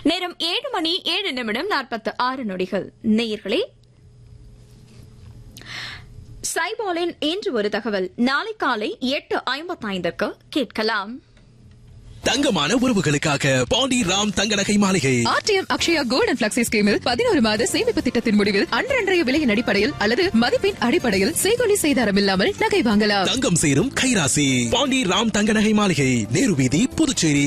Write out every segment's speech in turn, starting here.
நேரம் ஏழு மணி ஏழு நிமிடம் நாற்பத்து ஆறு நொடிகள் நேயர்களே சைபாலின் இன்று ஒரு தகவல் நாளை காலை எட்டு ஐம்பத்தைந்துக்கு கேட்கலாம் தங்கமான உறவுகளுக்காக பாண்டி ராம் தங்க நகை மாளிகை RTM Akshaya gold and flexi ஸ்கீமில் பதினோரு மாத சேமிப்பு திட்டத்தின் முடிவில் அன்றன்றைய விலையின் அடிப்படையில் அல்லது மதிப்பின் அடிப்படையில் செய்கொலி செய்தாரம் இல்லாமல் நகை வாங்கலாம் தங்கம் சேரும் கைராசி பாண்டி ராம் தங்க நகை மாளிகை நேரு வீதி புதுச்சேரி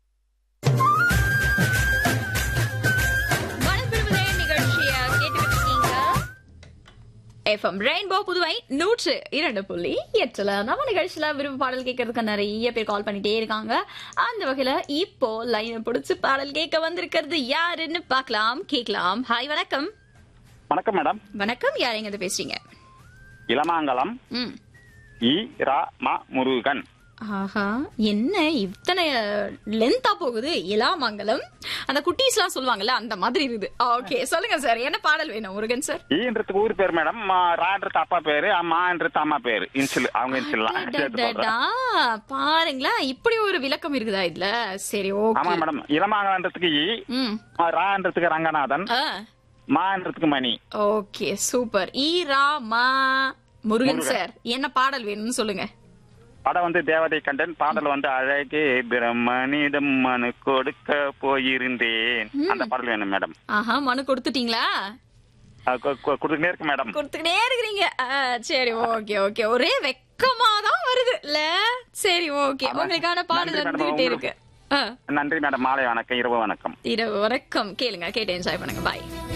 எஃப்எம் ரெயின்போ புதுவை நூற்று இரண்டு புள்ளி எட்டுல நம்ம நிகழ்ச்சியில விரும்ப பாடல் கேட்கறதுக்கு நிறைய பேர் கால் பண்ணிட்டே இருக்காங்க அந்த வகையில இப்போ லைன் பிடிச்சு பாடல் கேட்க வந்திருக்கிறது யாருன்னு பார்க்கலாம் கேட்கலாம் ஹாய் வணக்கம் வணக்கம் மேடம் வணக்கம் யார் எங்க இருந்து பேசுறீங்க இளமாங்கலம் ம் இ ரா ம முருகன் ஆஹா என்ன இத்தனை லென்த்தா போகுது இலாமங்கலம் அந்த குட்டீஸ்லாம் சொல்லுவாங்கல்ல அந்த மாதிரி இருக்குது ஓகே சொல்லுங்க சார் என்ன பாடல் வேணும் முருகன் சார் ஈன்றதுக்கு ஊர் பேர் மேடம் மா- ரான்றது அப்பா பேரு மான்றது அம்மா பேரு இன்சில் அவங்க இன்சில்லாம் சேர்த்து அடடடா, சொல்றேன். பாருங்களா இப்படி ஒரு விளக்கம் இருக்குதா இதுல சரி ஆமா ஓகே மேடம் இளமாங்கலன்றதுக்கு இ ம் மா- ரான்றதுக்கு ரங்கநாதன் ஆ மான்றதுக்கு மணி ஓகே சூப்பர் ஈ ரா மா முருகன் முருகன். சார் என்ன பாடல் வேணும்னு சொல்லுங்க படம் வந்து தேவதை கண்டன் பாடல் வந்து அழகே பிரம்மனிடம் மனு கொடுக்க போயிருந்தேன் அந்த பாடல் வேணும் மேடம் ஆஹா மனு கொடுத்துட்டீங்களா அது கொ- கொ- கொடுத்துக்கிட்டே இருக்கு மேடம் கொடுத்துக்கிட்டே இருக்கிறீங்க ஆ, சரி ஓகே ஓகே ஒரே வெக்கமா தான் வருது இல்ல சரி ஓகே ஆமா. உங்களுக்கான பாடல் நன்றி மேடம், வந்துகிட்டே உங்களுக்கு. இருக்கு ஆ, நன்றி மேடம் மாலை வணக்கம் இரவு வணக்கம் இரவு வணக்கம் கேளுங்க கேட்டு என்ஜாய் பண்ணுங்க பாய்